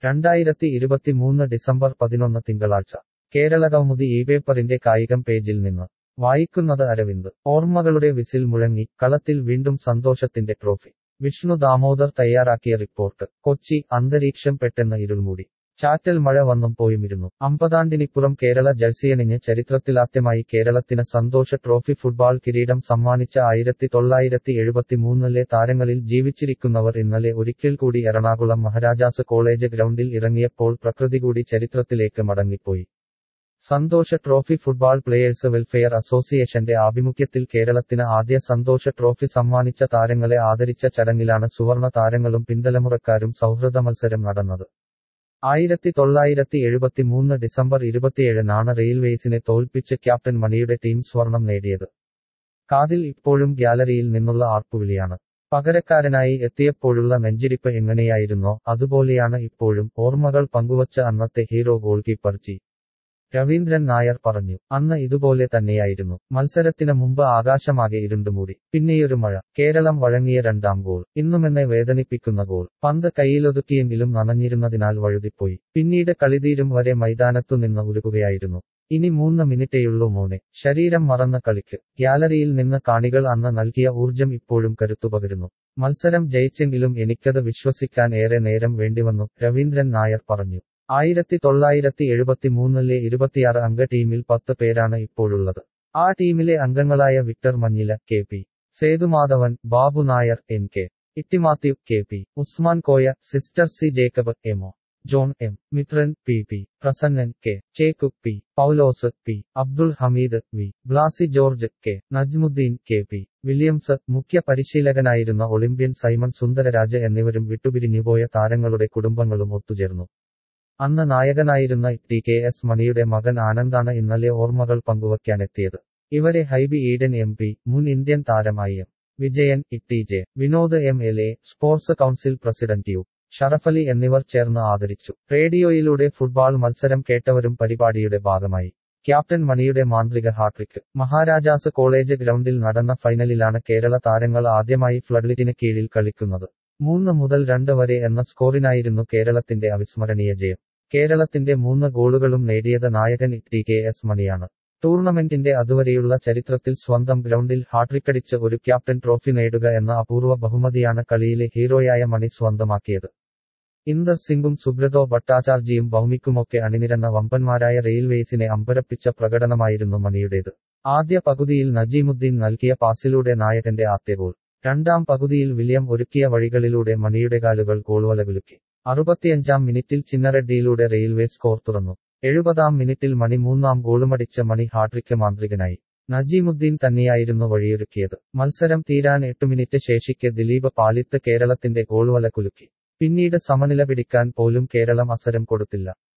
രണ്ടായിരത്തി ഇരുപത്തിമൂന്ന് ഡിസംബർ പതിനൊന്ന് തിങ്കളാഴ്ച കേരളകൗമുദി ഈ പേപ്പറിന്റെ കായികം പേജിൽ നിന്ന് വായിക്കുന്നത് അരവിന്ദ് ഓർമ്മകളുടെ വിസിൽ മുഴങ്ങി കളത്തിൽ വീണ്ടും സന്തോഷത്തിന്റെ ട്രോഫി വിഷ്ണു ദാമോദർ തയ്യാറാക്കിയ റിപ്പോർട്ട് കൊച്ചി അന്തരീക്ഷം പെട്ടെന്ന് ഇരുൾമൂടി ചാറ്റൽ മഴ വന്നും പോയുമിരുന്നു അമ്പതാണ്ടിനിപ്പുറം കേരള ജഴ്സിയണിഞ്ഞ് ചരിത്രത്തിലാദ്യമായി കേരളത്തിന് സന്തോഷ ട്രോഫി ഫുട്ബോൾ കിരീടം സമ്മാനിച്ച ആയിരത്തി തൊള്ളായിരത്തി എഴുപത്തിമൂന്നിലെ താരങ്ങളിൽ ജീവിച്ചിരിക്കുന്നവർ ഇന്നലെ ഒരിക്കൽ കൂടി എറണാകുളം മഹാരാജാസ് കോളേജ് ഗ്രൗണ്ടിൽ ഇറങ്ങിയപ്പോൾ പ്രകൃതി കൂടി ചരിത്രത്തിലേക്ക് മടങ്ങിപ്പോയി സന്തോഷ ട്രോഫി ഫുട്ബോൾ പ്ലേയേഴ്സ് വെൽഫെയർ അസോസിയേഷന്റെ ആഭിമുഖ്യത്തിൽ കേരളത്തിന് ആദ്യ സന്തോഷ ട്രോഫി സമ്മാനിച്ച താരങ്ങളെ ആദരിച്ച ചടങ്ങിലാണ് സുവർണ താരങ്ങളും പിന്തലമുറക്കാരും സൗഹൃദ മത്സരം നടന്നത് ആയിരത്തി തൊള്ളായിരത്തി എഴുപത്തിമൂന്ന് ഡിസംബർ ഇരുപത്തിയേഴിനാണ് റെയിൽവേസിനെ തോൽപ്പിച്ച് ക്യാപ്റ്റൻ മണിയുടെ ടീം സ്വർണം നേടിയത് കാതിൽ ഇപ്പോഴും ഗ്യാലറിയിൽ നിന്നുള്ള ആർപ്പുവിളിയാണ് പകരക്കാരനായി എത്തിയപ്പോഴുള്ള നെഞ്ചിടിപ്പ് എങ്ങനെയായിരുന്നോ അതുപോലെയാണ് ഇപ്പോഴും ഓർമ്മകൾ പങ്കുവച്ച അന്നത്തെ hero goal keeper G Raveendran Nair പറഞ്ഞു അന്ന് ഇതുപോലെ തന്നെയായിരുന്നു മത്സരത്തിന് മുമ്പ് ആകാശമാകെ ഇരുണ്ടുമൂടി പിന്നെയൊരു മഴ കേരളം വഴങ്ങിയ രണ്ടാം ഗോൾ ഇന്നുമെന്നെ വേദനിപ്പിക്കുന്ന ഗോൾ പന്ത് കയ്യിലൊതുക്കിയെങ്കിലും നനഞ്ഞിരുന്നതിനാൽ വഴുതിപ്പോയി പിന്നീട് കളിതീരും വരെ മൈതാനത്തു നിന്ന് ഉരുകുകയായിരുന്നു ഇനി മൂന്ന് മിനിറ്റേയുള്ളൂ മോനെ ശരീരം മറന്ന കളിക്ക് ഗ്യാലറിയിൽ നിന്ന് കാണികൾ അന്ന് നൽകിയ ഊർജം ഇപ്പോഴും കരുത്തുപകരുന്നു മത്സരം ജയിച്ചെങ്കിലും എനിക്കത് വിശ്വസിക്കാൻ ഏറെ നേരം വേണ്ടിവന്നു രവീന്ദ്രൻ നായർ പറഞ്ഞു ആയിരത്തി തൊള്ളായിരത്തി എഴുപത്തിമൂന്നിലെ ഇരുപത്തിയാറ് അംഗ ടീമിൽ പത്ത് പേരാണ് ഇപ്പോഴുള്ളത് ആ ടീമിലെ അംഗങ്ങളായ Victor Manjila K P Sethumadhavan Babu Nair N K Ittymathew K P Usman Koya sister C Jacob എമോ John M Mithran P P Prasannan K Cheku P Paulose P Abdul Hameed V Blasy George K Najmuddeen K P Williams മുഖ്യ പരിശീലകനായിരുന്ന ഒളിമ്പ്യൻ സൈമൺ സുന്ദരരാജ് എന്നിവരും വിട്ടുപിരിഞ്ഞുപോയ താരങ്ങളുടെ കുടുംബങ്ങളും ഒത്തുചേർന്നു അന്ന് നായകനായിരുന്ന ടി കെ എസ് മണിയുടെ മകൻ ആനന്ദാണ് ഇന്നലെ ഓർമ്മകൾ പങ്കുവയ്ക്കാനെത്തിയത് ഇവരെ ഹൈബി ഈഡൻ എം പി മുൻ ഇന്ത്യൻ താരമായി M Vijayan E J Vinod M L A sports council president U Sharafali എന്നിവർ ചേർന്ന് ആദരിച്ചു റേഡിയോയിലൂടെ ഫുട്ബോൾ മത്സരം കേട്ടവരും പരിപാടിയുടെ ഭാഗമായി ക്യാപ്റ്റൻ മണിയുടെ മാന്ത്രിക ഹാട്രിക്ക് മഹാരാജാസ് കോളേജ് ഗ്രൗണ്ടിൽ നടന്ന ഫൈനലിലാണ് കേരള താരങ്ങൾ ആദ്യമായി ഫ്ലഡ്ലിറ്റിന് കീഴിൽ കളിക്കുന്നത് മൂന്ന് മുതൽ രണ്ട് വരെ എന്ന സ്കോറിനായിരുന്നു കേരളത്തിന്റെ അവിസ്മരണീയ ജയം കേരളത്തിന്റെ മൂന്ന് ഗോളുകളും നേടിയത് നായകൻ ടി കെ എസ് മണിയാണ് ടൂർണമെന്റിന്റെ അതുവരെയുള്ള ചരിത്രത്തിൽ സ്വന്തം ഗ്രൗണ്ടിൽ ഹാട്രിക്കടിച്ച് ഒരു ക്യാപ്റ്റൻ ട്രോഫി നേടുക എന്ന അപൂർവ ബഹുമതിയാണ് കളിയിലെ ഹീറോയായ മണി സ്വന്തമാക്കിയത് ഇന്ദർ സിംഗും സുബ്രതോ ഭട്ടാചാർജിയും ഭൗമിക്കുമൊക്കെ അണിനിരന്ന വമ്പന്മാരായ റെയിൽവേസിനെ അമ്പരപ്പിച്ച പ്രകടനമായിരുന്നു മണിയുടേത് ആദ്യ പകുതിയിൽ നജീമുദ്ദീൻ നൽകിയ പാസിലൂടെ നായകന്റെ ആദ്യ ഗോൾ രണ്ടാം പകുതിയിൽ വില്യം ഒരുക്കിയ വഴികളിലൂടെ മണിയുടെ കാലുകൾ ഗോൾവലകുലുക്കി അറുപത്തിയഞ്ചാം മിനിറ്റിൽ ചിന്നറെഡ്ഡിയിലൂടെ റെയിൽവേ സ്കോർ തുറന്നു എഴുപതാം മിനിറ്റിൽ മണി മൂന്നാം ഗോളുമടിച്ച മണി ഹാട്രിക്ക് മാന്ത്രികനായി നജീമുദ്ദീൻ തന്നെയായിരുന്നു വഴിയൊരുക്കിയത് മത്സരം തീരാൻ എട്ട് മിനിറ്റ് ശേഷിക്കെ ദിലീപ് പാലിത്ത് കേരളത്തിന്റെ ഗോൾവല കുലുക്കി പിന്നീട് സമനില പിടിക്കാൻ പോലും കേരളം അവസരം കൊടുത്തില്ല